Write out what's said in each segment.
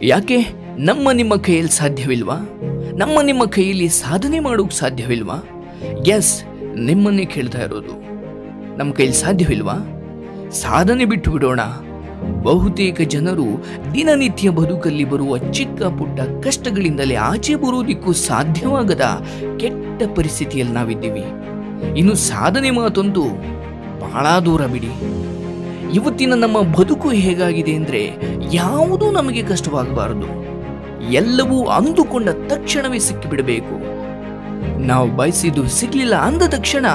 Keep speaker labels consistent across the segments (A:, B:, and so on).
A: ಯಾಕೆ ನಮ್ಮ ನಿಮ್ಮ ಕೈಯಲ್ಲಿ ಸಾಧ್ಯವಿಲ್ವಾ ನಮ್ಮ ನಿಮ್ಮ ಕೈಯಲ್ಲಿ ಸಾಧನೆ ಮಾಡೋಕೆ ಸಾಧ್ಯವಿಲ್ವಾ ಎಸ್ ನಿಮ್ಮನ್ನೇ ಕೇಳ್ತಾ ಇರೋದು ನಮ್ಮ ಕೈಯಲ್ಲಿ ಸಾಧ್ಯವಿಲ್ವಾ ಸಾಧನೆ ಬಿಟ್ಟು ಬಿಡೋಣ ಬಹುತೇಕ ಜನರು ದಿನನಿತ್ಯ ಬದುಕಲ್ಲಿ ಬರುವ ಚಿಕ್ಕ ಪುಟ್ಟ ಕಷ್ಟಗಳಿಂದಲೇ ಆಚೆ ಬರುವುದಕ್ಕೂ ಸಾಧ್ಯವಾಗದ ಕೆಟ್ಟ ಪರಿಸ್ಥಿತಿಯಲ್ಲಿ ನಾವಿದ್ದೀವಿ ಇನ್ನು ಸಾಧನೆ ಮಾತಂತೂ ಬಹಳ ದೂರ ಬಿಡಿ ಇವತ್ತಿನ ನಮ್ಮ ಬದುಕು ಹೇಗಾಗಿದೆ ಅಂದ್ರೆ ಯಾವುದೂ ನಮಗೆ ಕಷ್ಟವಾಗಬಾರದು ಎಲ್ಲವೂ ಅಂದುಕೊಂಡ ತಕ್ಷಣವೇ ಸಿಕ್ಕಿಬಿಡಬೇಕು ನಾವು ಬಯಸಿದ್ದು ಸಿಗ್ಲಿಲ್ಲ ಅಂದ ತಕ್ಷಣ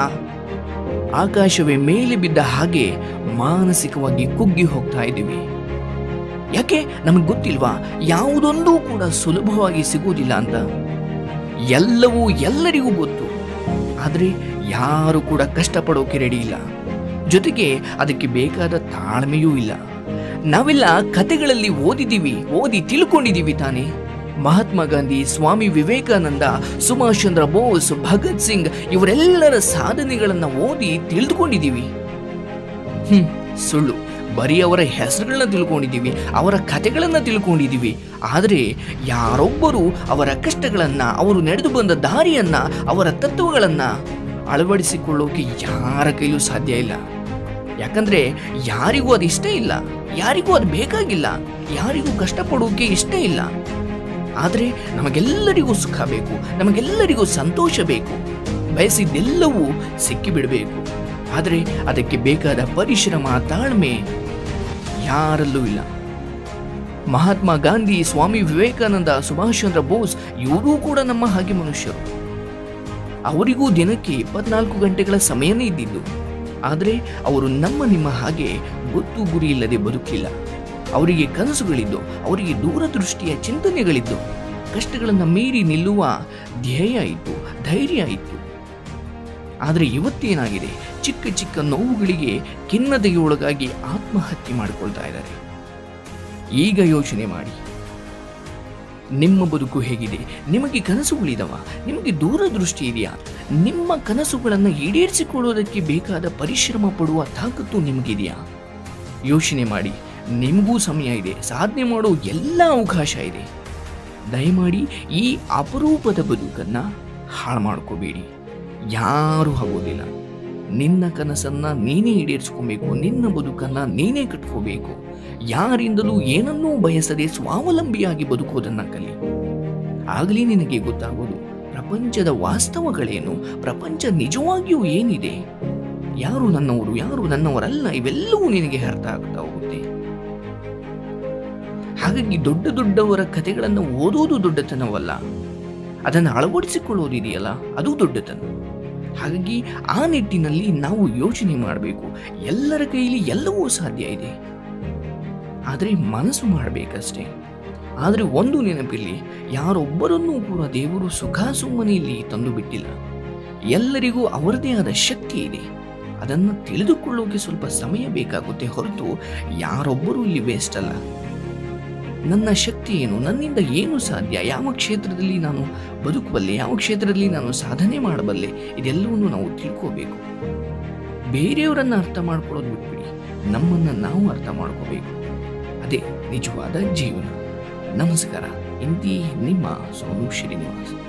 A: ಆಕಾಶವೇ ಮೇಲೆ ಬಿದ್ದ ಹಾಗೆ ಮಾನಸಿಕವಾಗಿ ಕುಗ್ಗಿ ಹೋಗ್ತಾ ಇದ್ದೀವಿ ಯಾಕೆ ನಮಗೆ ಗೊತ್ತಿಲ್ವಾ ಯಾವುದೊಂದೂ ಕೂಡ ಸುಲಭವಾಗಿ ಸಿಗುವುದಿಲ್ಲ ಅಂತ ಎಲ್ಲವೂ ಎಲ್ಲರಿಗೂ ಗೊತ್ತು ಆದರೆ ಯಾರು ಕೂಡ ಕಷ್ಟಪಡೋಕೆ ರೆಡಿ ಇಲ್ಲ ಜೊತೆಗೆ ಅದಕ್ಕೆ ಬೇಕಾದ ತಾಳ್ಮೆಯೂ ಇಲ್ಲ ನಾವೆಲ್ಲ ಕತೆಗಳಲ್ಲಿ ಓದಿದ್ದೀವಿ ಓದಿ ತಿಳ್ಕೊಂಡಿದ್ದೀವಿ ತಾನೇ ಮಹಾತ್ಮ ಗಾಂಧಿ ಸ್ವಾಮಿ ವಿವೇಕಾನಂದ ಸುಭಾಷ್ ಚಂದ್ರ ಬೋಸ್ ಭಗತ್ ಸಿಂಗ್ ಇವರೆಲ್ಲರ ಸಾಧನೆಗಳನ್ನ ಓದಿ ತಿಳಿದುಕೊಂಡಿದ್ದೀವಿ ಹ್ಮ್ ಸುಳ್ಳು ಬರೀ ಅವರ ಹೆಸರುಗಳನ್ನ ತಿಳ್ಕೊಂಡಿದ್ದೀವಿ ಅವರ ಕಥೆಗಳನ್ನ ತಿಳ್ಕೊಂಡಿದ್ದೀವಿ ಆದರೆ ಯಾರೊಬ್ಬರು ಅವರ ಕಷ್ಟಗಳನ್ನ ಅವರು ನಡೆದು ಬಂದ ದಾರಿಯನ್ನ ಅವರ ತತ್ವಗಳನ್ನ ಅಳವಡಿಸಿಕೊಳ್ಳೋಕೆ ಯಾರ ಕೈಲೂ ಸಾಧ್ಯ ಇಲ್ಲ ಯಾಕಂದ್ರೆ ಯಾರಿಗೂ ಅದು ಇಷ್ಟ ಇಲ್ಲ ಯಾರಿಗೂ ಅದು ಬೇಕಾಗಿಲ್ಲ ಯಾರಿಗೂ ಕಷ್ಟಪಡೋಕೆ ಇಷ್ಟ ಇಲ್ಲ ಆದರೆ ನಮಗೆಲ್ಲರಿಗೂ ಸುಖ ಬೇಕು ನಮಗೆಲ್ಲರಿಗೂ ಸಂತೋಷ ಬೇಕು ಬಯಸಿದ್ದೆಲ್ಲವೂ ಸಿಕ್ಕಿಬಿಡಬೇಕು ಆದರೆ ಅದಕ್ಕೆ ಬೇಕಾದ ಪರಿಶ್ರಮ ತಾಳ್ಮೆ ಯಾರಲ್ಲೂ ಇಲ್ಲ ಮಹಾತ್ಮ ಗಾಂಧಿ ಸ್ವಾಮಿ ವಿವೇಕಾನಂದ ಸುಭಾಷ್ ಚಂದ್ರ ಬೋಸ್ ಇವರೂ ಕೂಡ ನಮ್ಮ ಹಾಗೆ ಮನುಷ್ಯರು ಅವರಿಗೂ ದಿನಕ್ಕೆ ಇಪ್ಪತ್ನಾಲ್ಕು ಗಂಟೆಗಳ ಸಮಯನೇ ಇದ್ದಿದ್ದು ಆದರೆ ಅವರು ನಮ್ಮ ನಿಮ್ಮ ಹಾಗೆ ಗೊತ್ತು ಗುರಿ ಇಲ್ಲದೆ ಬದುಕಿಲ್ಲ ಅವರಿಗೆ ಕನಸುಗಳಿದ್ದು ಅವರಿಗೆ ದೂರದೃಷ್ಟಿಯ ಚಿಂತನೆಗಳಿದ್ದು ಕಷ್ಟಗಳನ್ನು ಮೀರಿ ನಿಲ್ಲುವ ಧ್ಯೇಯ ಇತ್ತು ಧೈರ್ಯ ಇತ್ತು ಆದರೆ ಇವತ್ತೇನಾಗಿದೆ ಚಿಕ್ಕ ಚಿಕ್ಕ ನೋವುಗಳಿಗೆ ಖಿನ್ನತೆಯೊಳಗಾಗಿ ಆತ್ಮಹತ್ಯೆ ಮಾಡಿಕೊಳ್ತಾ ಇದ್ದಾರೆ ಈಗ ಯೋಚನೆ ಮಾಡಿ ನಿಮ್ಮ ಬದುಕು ಹೇಗಿದೆ ನಿಮಗೆ ಕನಸುಗಳಿದವ ನಿಮಗೆ ದೂರದೃಷ್ಟಿ ಇದೆಯಾ ನಿಮ್ಮ ಕನಸುಗಳನ್ನು ಈಡೇರಿಸಿಕೊಳ್ಳುವುದಕ್ಕೆ ಬೇಕಾದ ಪರಿಶ್ರಮ ಪಡುವ ತಾಕತ್ತು ನಿಮಗಿದೆಯಾ ಯೋಚನೆ ಮಾಡಿ ನಿಮಗೂ ಸಮಯ ಇದೆ ಸಾಧನೆ ಮಾಡೋ ಎಲ್ಲ ಅವಕಾಶ ಇದೆ ದಯಮಾಡಿ ಈ ಅಪರೂಪದ ಬದುಕನ್ನ ಹಾಳು ಮಾಡ್ಕೋಬೇಡಿ ಯಾರೂ ಆಗೋದಿಲ್ಲ ನಿನ್ನ ಕನಸನ್ನ ನೀನೇ ಈಡೇರಿಸ್ಕೊಬೇಕು ನಿನ್ನ ಬದುಕನ್ನ ನೀನೇ ಕಟ್ಕೋಬೇಕು ಯಾರಿಂದಲೂ ಏನನ್ನೂ ಬಯಸದೆ ಸ್ವಾವಲಂಬಿಯಾಗಿ ಬದುಕೋದನ್ನ ಕಲಿ ಆಗಲೇ ನಿನಗೆ ಗೊತ್ತಾಗೋದು ಪ್ರಪಂಚದ ವಾಸ್ತವಗಳೇನು ಪ್ರಪಂಚ ನಿಜವಾಗಿಯೂ ಏನಿದೆ ಯಾರು ನನ್ನವರು ಯಾರು ನನ್ನವರಲ್ಲ ಇವೆಲ್ಲವೂ ನಿನಗೆ ಅರ್ಥ ಆಗ್ತಾ ಹೋಗುತ್ತೆ ಹಾಗಾಗಿ ದೊಡ್ಡ ದೊಡ್ಡವರ ಕಥೆಗಳನ್ನು ಓದೋದು ದೊಡ್ಡತನವಲ್ಲ ಅದನ್ನು ಅಳವಡಿಸಿಕೊಳ್ಳೋದಿದೆಯಲ್ಲ ಅದು ದೊಡ್ಡತನ ಹಾಗಾಗಿ ಆ ನಿಟ್ಟಿನಲ್ಲಿ ನಾವು ಯೋಚನೆ ಮಾಡಬೇಕು ಎಲ್ಲರ ಕೈಲಿ ಎಲ್ಲವೂ ಸಾಧ್ಯ ಇದೆ ಆದರೆ ಮನಸ್ಸು ಮಾಡಬೇಕಷ್ಟೇ ಆದರೆ ಒಂದು ನೆನಪಿರಲಿ ಯಾರೊಬ್ಬರನ್ನೂ ಕೂಡ ದೇವರು ಸುಖ ಸುಮ್ಮನೆಯಲ್ಲಿ ತಂದು ಬಿಟ್ಟಿಲ್ಲ ಎಲ್ಲರಿಗೂ ಅವರದೇ ಆದ ಶಕ್ತಿ ಇದೆ ಅದನ್ನು ತಿಳಿದುಕೊಳ್ಳೋಕೆ ಸ್ವಲ್ಪ ಸಮಯ ಬೇಕಾಗುತ್ತೆ ಹೊರತು ಯಾರೊಬ್ಬರೂ ಇಲ್ಲಿ ವೇಸ್ಟ್ ಅಲ್ಲ ನನ್ನ ಶಕ್ತಿ ಏನು ನನ್ನಿಂದ ಏನು ಸಾಧ್ಯ ಯಾವ ಕ್ಷೇತ್ರದಲ್ಲಿ ನಾನು ಬದುಕಬಲ್ಲೆ ಯಾವ ಕ್ಷೇತ್ರದಲ್ಲಿ ನಾನು ಸಾಧನೆ ಮಾಡಬಲ್ಲೆ ಇದೆಲ್ಲವನ್ನು ನಾವು ತಿಳ್ಕೋಬೇಕು ಬೇರೆಯವರನ್ನ ಅರ್ಥ ಮಾಡ್ಕೊಳ್ಳೋದು ಬಿಟ್ಬಿಡಿ ನಮ್ಮನ್ನ ನಾವು ಅರ್ಥ ಮಾಡ್ಕೋಬೇಕು ಅದೇ ನಿಜವಾದ ಜೀವನ ನಮಸ್ಕಾರ ಇಂತಿ ನಿಮ್ಮ ಸೋನು ಶ್ರೀನಿವಾಸ್